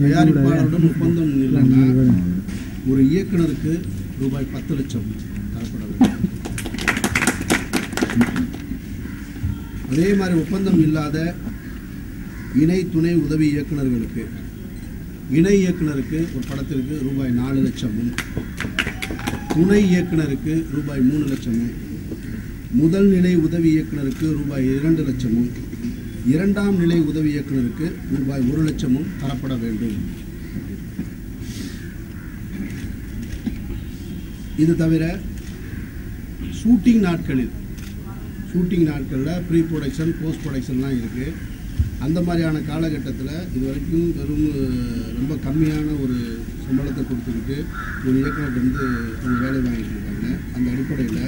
தயாரிப்பாளருடன் ஒப்பந்தம் இல்லைன்னா ஒரு இயக்குனருக்கு ரூபாய் பத்து லட்சம் தரப்பட வேண்டும் அதே மாதிரி ஒப்பந்தம் இல்லாத இணை துணை உதவி இயக்குனர்களுக்கு இணை இயக்குனருக்கு ஒரு படத்திற்கு ரூபாய் நாலு லட்சமும் துணை இயக்குனருக்கு ரூபாய் மூணு லட்சமும் முதல் நிலை உதவி இயக்குனருக்கு ரூபாய் இரண்டு லட்சமும் இரண்டாம் நிலை உதவி இயக்குனருக்கு ரூபாய் ஒரு லட்சமும் தரப்பட வேண்டும் இது தவிர ஷூட்டிங் நாட்களில் ஷூட்டிங் நாட்களில் ப்ரீ ப்ரொடக்ஷன் போஸ்ட் ப்ரொடக்ஷன்லாம் இருக்குது அந்த மாதிரியான காலகட்டத்தில் இது வரைக்கும் வெறும் அஹ், ரொம்ப கம்மியான ஒரு சம்பளத்தை கொடுத்துக்கிட்டு ஒரு இயக்குனர் வந்து அவங்க வேலை வாங்கிட்டு இருக்காங்க அந்த அடிப்படையில்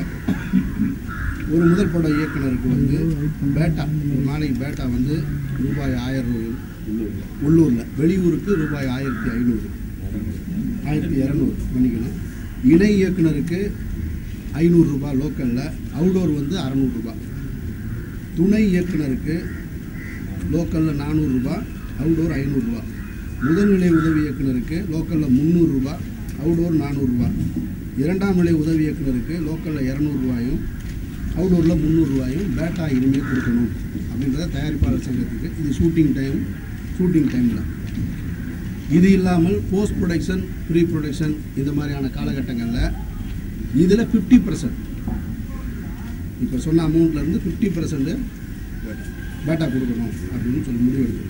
ஒரு முதல் பட இயக்குனருக்கு வந்து பேட்டா ஒரு நாளைக்கு பேட்டா வந்து ரூபாய் ஆயிரம் ரூபாய் உள்ளூரில் வெளியூருக்கு ரூபாய் ஆயிரத்தி ஐநூறு ஆயிரத்தி இரநூறு மன்னிக்கணும் இணை இயக்குனருக்கு ஐநூறு ரூபாய் லோக்கலில் அவுடோர் வந்து அறநூறுபா துணை இயக்குனருக்கு லோக்கலில் நானூறுரூபா அவுடோர் ஐநூறுரூவா முதல்நிலை உதவி இயக்குனருக்கு லோக்கலில் முந்நூறுரூபா அவுடோர் நானூறுரூவா இரண்டாம் நிலை உதவி இயக்குனருக்கு லோக்கலில் இரநூறுவாயும் அவுடோரில் முந்நூறுரூவாயும் பேட்டா இனிமேல் கொடுக்கணும் அப்படின்றத தயாரிப்பாளர் சங்கத்துக்கு இது ஷூட்டிங் டைம் ஷூட்டிங் டைமில் இது இல்லாமல் போஸ்ட் ப்ரொடக்ஷன் ப்ரீ ப்ரொடக்ஷன் இந்த மாதிரியான காலகட்டங்களில் இதில் ஃபிஃப்டி பர்சன்ட் இப்போ சொன்ன அமௌண்ட்லேருந்து ஃபிஃப்டி பர்சன்ட் பேட்டா கொடுக்கணும் அப்படின்னு சொல்லி முடிவெடுக்கணும்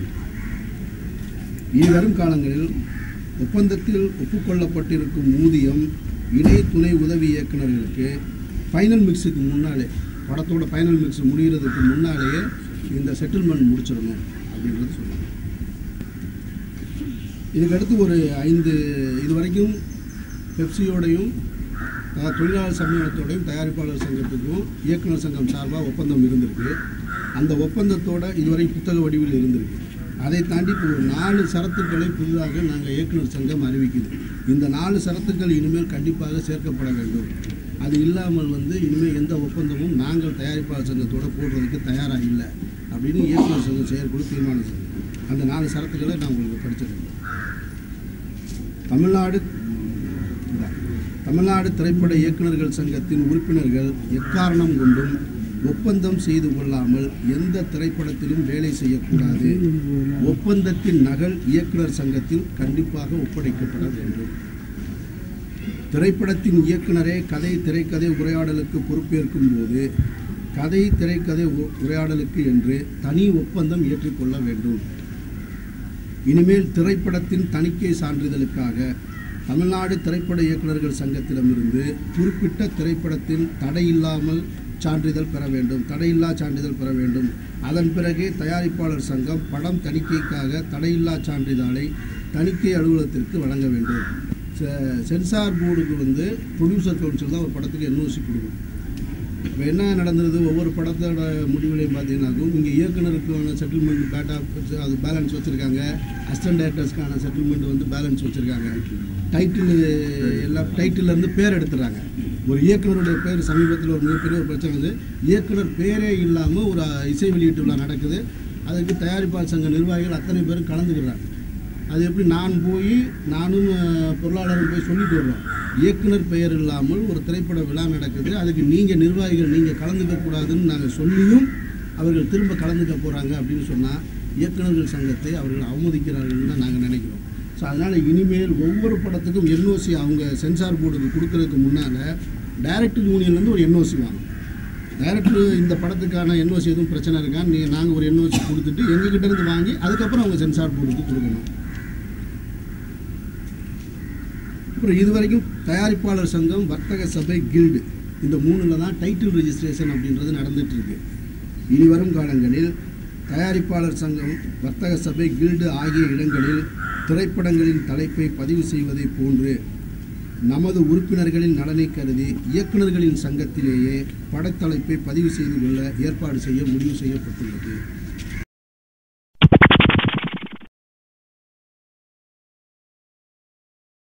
இனி வரும் காலங்களில் ஒப்பந்தத்தில் ஒப்புக்கொள்ளப்பட்டிருக்கும் ஊதியம் இணை துணை உதவி இயக்குனர்களுக்கு ஃபைனல் மிக்ஸுக்கு முன்னாலே படத்தோட ஃபைனல் மிக்ஸ் முடிகிறதுக்கு முன்னாலேயே இந்த செட்டில்மெண்ட் முடிச்சிடணும் அப்படின்றது சொன்னாங்க இதுக்கடுத்து ஒரு ஐந்து இது வரைக்கும் பெப்சியோடையும் அதாவது தொழிலாளர் சம்மேளனத்தோடையும் தயாரிப்பாளர் சங்கத்துக்கும் இயக்குனர் சங்கம் சார்பாக ஒப்பந்தம் இருந்திருக்கு அந்த ஒப்பந்தத்தோட இதுவரை புத்தக வடிவில் இருந்திருக்கு அதை தாண்டி இப்போ ஒரு நாலு சரத்துக்களை புதிதாக நாங்கள் இயக்குனர் சங்கம் அறிவிக்குது இந்த நாலு சரத்துக்கள் இனிமேல் கண்டிப்பாக சேர்க்கப்பட வேண்டும் அது இல்லாமல் வந்து இனிமேல் எந்த ஒப்பந்தமும் நாங்கள் தயாரிப்பாளர் சங்கத்தோட போடுறதுக்கு தயாராக இல்லை அப்படின்னு இயக்குனர் சங்கம் செயற்குழு தீர்மானம் செஞ்சது அந்த நாலு சரத்துக்களை நான் உங்களுக்கு படிச்சிருக்கேன் தமிழ்நாடு இந்தா. தமிழ்நாடு திரைப்பட இயக்குனர்கள் சங்கத்தின் உறுப்பினர்கள் எக்காரணம் கொண்டும் ஒப்பந்தம் செய்து கொள்ளாமல் எந்த திரைப்படத்திலும் வேலை செய்யக்கூடாது ஒப்பந்தத்தின் நகல் இயக்குனர் சங்கத்தில் கண்டிப்பாக ஒப்படைக்கப்பட வேண்டும் திரைப்படத்தின் இயக்குனரே கதை திரைக்கதை உரையாடலுக்கு பொறுப்பேற்கும் போது கதை திரைக்கதை உ- உரையாடலுக்கு என்று தனி ஒப்பந்தம் ஏற்றுக்கொள்ள வேண்டும் இனிமேல் திரைப்படத்தின் தணிக்கை சான்றிதழுக்காக தமிழ்நாடு திரைப்பட இயக்குனர்கள் சங்கத்திடமிருந்து குறிப்பிட்ட திரைப்படத்தின் தடையில்லாமல் சான்றிதழ் பெற வேண்டும் தடையில்லா சான்றிதழ் பெற வேண்டும் அதன் பிறகு தயாரிப்பாளர் சங்கம் படம் தணிக்கைக்காக தடையில்லா சான்றிதழை தணிக்கை அலுவலகத்திற்கு வழங்க வேண்டும் செ- சென்சார் போர்டுக்கு வந்து ப்ரொடியூசர் கவுன்சில் தான் ஒரு படத்துக்கு என்ஓசி கொடுக்கும் இப்போ என்ன நடந்தது ஒவ்வொரு படத்தோட முடிவுலையும் பார்த்தீங்கன்னாக்கும் இங்கே இயக்குனருக்கான செட்டில்மெண்ட் பேட்டா அது பேலன்ஸ் வச்சுருக்காங்க அசிஸ்டன்ட் டேரக்டர்ஸ்க்கான செட்டில்மெண்ட் வந்து பேலன்ஸ் வச்சுருக்காங்க டைட்டில் எல்லாம் டைட்டிலேருந்து பேர் எடுத்துடுறாங்க ஒரு இயக்குனருடைய பேர் சமீபத்தில் ஒரு மிகப்பெரிய ஒரு பிரச்சனை வந்து இயக்குனர் பேரே இல்லாமல் ஒரு இசை வெளியீட்டு விழா நடக்குது அதுக்கு தயாரிப்பாளர் சங்க நிர்வாகிகள் அத்தனை பேரும் கலந்துக்கிறாங்க அது எப்படி நான் போய் நானும் அஹ், பொருளாளரும் போய் சொல்லிட்டு வர்றோம் இயக்குனர் பெயர் இல்லாமல் ஒரு திரைப்பட விழா நடக்குது அதுக்கு நீங்கள் நிர்வாகிகள் நீங்கள் கலந்துக்க கூடாதுன்னு நாங்கள் சொல்லியும் அவர்கள் திரும்ப கலந்துக்க போகிறாங்க அப்படின்னு சொன்னால் இயக்குனர்கள் சங்கத்தை அவர்கள் அவமதிக்கிறார்கள்னு தான் நாங்கள் நினைக்கிறோம் ஸோ அதனால் இனிமேல் ஒவ்வொரு படத்துக்கும் என்ஓசி அவங்க சென்சார் போர்டுக்கு கொடுக்கறதுக்கு முன்னால் டைரக்டர் யூனியன்லேருந்து ஒரு என்ஓசி வாங்கணும் டைரக்டர் இந்த படத்துக்கான என்ஓசி எதுவும் பிரச்சனை இருக்கான்னு நீங்கள் நாங்கள் ஒரு என்ஓசி கொடுத்துட்டு எங்ககிட்ட இருந்து வாங்கி அதுக்கப்புறம் அவங்க சென்சார் போர்டுக்கு கொடுக்கணும் அப்புறம் இது வரைக்கும் தயாரிப்பாளர் சங்கம் வர்த்தக சபை கில்டு இந்த மூணில் தான் டைட்டில் ரெஜிஸ்ட்ரேஷன் அப்படின்றது நடந்துட்டு இருக்கு இனி வரும் காலங்களில் தயாரிப்பாளர் சங்கம் வர்த்தக சபை கில்டு ஆகிய இடங்களில் திரைப்படங்களின் தலைப்பை பதிவு செய்வதைப் போன்று நமது உறுப்பினர்களின் நலனை கருதி இயக்குனர்களின் சங்கத்திலேயே படத்தலைப்பை பதிவு செய்து கொள்ள ஏற்பாடு செய்ய முடிவு செய்யப்பட்டுள்ளது